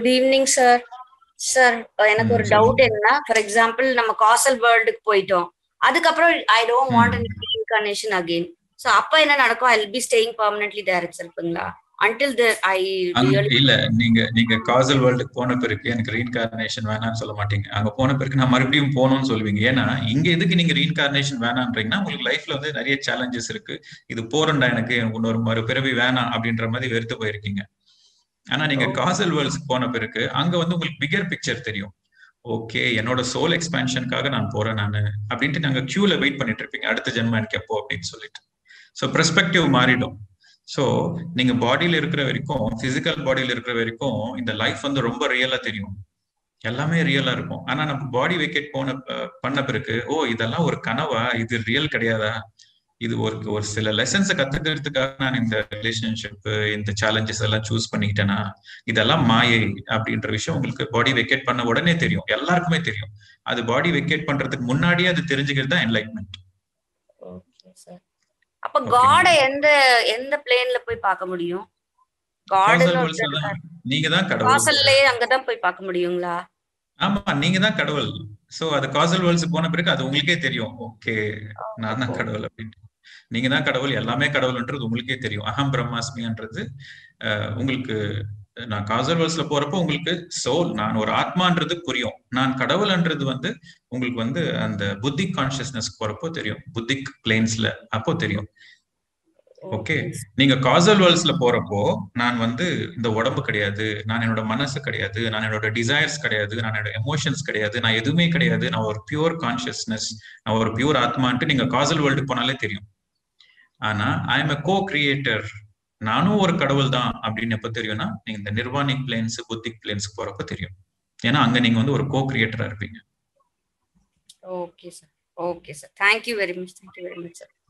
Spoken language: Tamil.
குட் ஈவினிங் சார் சார் எனக்கு ம், ஒரு சொல்லுங்க. டவுட் என்னன்னா ஃபார் எக்ஸாம்பிள் நம்ம காசல் வேர்ல்டுக்கு போயிட்டோம் அதுக்கப்புறம் I don't want hmm. An incarnation again so அப்ப என்ன நடக்கும் I will be staying permanently there இருப்பீங்களா அன்டில் த ஐ அங்க ரியலி இல்ல நீங்க நீங்க காசல் வேர்ல்டுக்கு போன பிறகு எனக்கு ரீஇன்கார்னேஷன் வேணாம்னு சொல்ல மாட்டீங்க அங்க போன பிறகு நான் மறுபடியும் போகணும்னு சொல்லுவீங்க ஏன்னா இங்க எதுக்கு நீங்க ரீஇன்கார்னேஷன் வேணான்றீங்கன்னா உங்களுக்கு லைஃப்ல வந்து நிறைய சேலஞ்சஸ் இருக்கு இது போறண்டா எனக்கு எனக்கு இன்னொரு மறுபிறவி வேணாம் அப்படின்ற மாதிரி வெறுத்து போயிருக்கீங்க ஆனா நீங்க Okay. காசல் வேர்ல்ட்ஸ்க்கு போன பிறகு அங்க வந்து உங்களுக்கு பிகர் பிக்சர் தெரியும் ஓகே என்னோட சோல் எக்ஸ்பேன்ஷனுக்காக நான் போறேன் நானு அப்படின்ட்டு நாங்க கியூல வெயிட் பண்ணிட்டு இருப்பீங்க அடுத்த ஜென்மம் எனக்கு எப்போ அப்படின்னு சொல்லிட்டு ஸோ பெர்ஸ்பெக்டிவ் மாறிடும் ஸோ நீங்க பாடியில இருக்கிற வரைக்கும் பிசிக்கல் பாடியில இருக்கிற வரைக்கும் இந்த லைஃப் வந்து ரொம்ப ரியலா தெரியும் எல்லாமே ரியலா இருக்கும் ஆனா நம்ம பாடி வெக்கேட் போன அஹ், பண்ண பிறகு ஓ இதெல்லாம் ஒரு கனவா இது ரியல் கிடையாதா இது ஒரு ஒரு சில லெசன்ஸை கத்துக்கிறதுக்காக நான் இந்த ரிலேஷன்ஷிப் இந்த சேலஞ்சஸ் எல்லாம் சூஸ் பண்ணிக்கிட்டேனா இதெல்லாம் மாயை அப்படின்ற விஷயம் உங்களுக்கு பாடி வெக்கேட் பண்ண உடனே தெரியும் எல்லாருக்குமே தெரியும் அது பாடி வெக்கேட் பண்றதுக்கு முன்னாடியே அது தெரிஞ்சுக்கிறது தான் என்லைட்மெண்ட் ஓகே சார் அப்ப Okay. காட எந்த எந்த பிளேன்ல போய் பார்க்க முடியும் காடுன்னு காசல் வேர்ல்ட்ஸ்ல தான் நீங்க தான் கடவுள் காசல்லே அங்கதான் போய் பார்க்க முடியுங்களா ஆமா நீங்க தான் கடவுள் சோ அது காசல் வேர்ல்ட்ஸ் போன பிறகு அது உங்களுக்கே தெரியும் ஓகே நான் தான் கடவுள் அப்படின்ட்டு நீங்க தான் கடவுள் எல்லாமே கடவுள்ன்றது உங்களுக்கே தெரியும் அகம் பிரம்மாஸ்மின்றது அஹ், உங்களுக்கு நான் காசல் வேர்ல்ட்ஸ்ல போறப்போ உங்களுக்கு சோல் நான் ஒரு ஆத்மான்றது புரியும் நான் கடவுள்ன்றது வந்து உங்களுக்கு வந்து அந்த புத்திக் கான்சியஸ்னஸ் போறப்போ தெரியும் புத்திக் பிளேன்ஸ்ல அப்போ தெரியும் ஓகே நீங்க காசல் வேர்ல்ட்ஸ்ல போறப்போ நான் வந்து இந்த உடம்பு கிடையாது நான் என்னோட மனசு கிடையாது நான் என்னோட டிசைர்ஸ் கிடையாது நான் என்னோட எமோஷன்ஸ் கிடையாது நான் எதுவுமே கிடையாது நான் ஒரு பியூர் கான்சியஸ்னஸ் நான் ஒரு பியூர் ஆத்மான்ட்டு நீங்க காசல் வேர்ல்டு போனாலே தெரியும் ஆனா ஐ எம் கோ கிரியேட்டர் நானும் ஒரு கடவுள் தான் அப்படின்னு எப்ப தெரியும்னா நீங்க இந்த நிர்வாணிக் பிளேன்ஸ் புத்திக் பிளேன்ஸ்க்கு போறப்ப தெரியும் ஏன்னா அங்க நீங்க வந்து ஒரு கோ கிரியேட்டரா இருப்பீங்க okay sir okay sir thank you very much thank you very much sir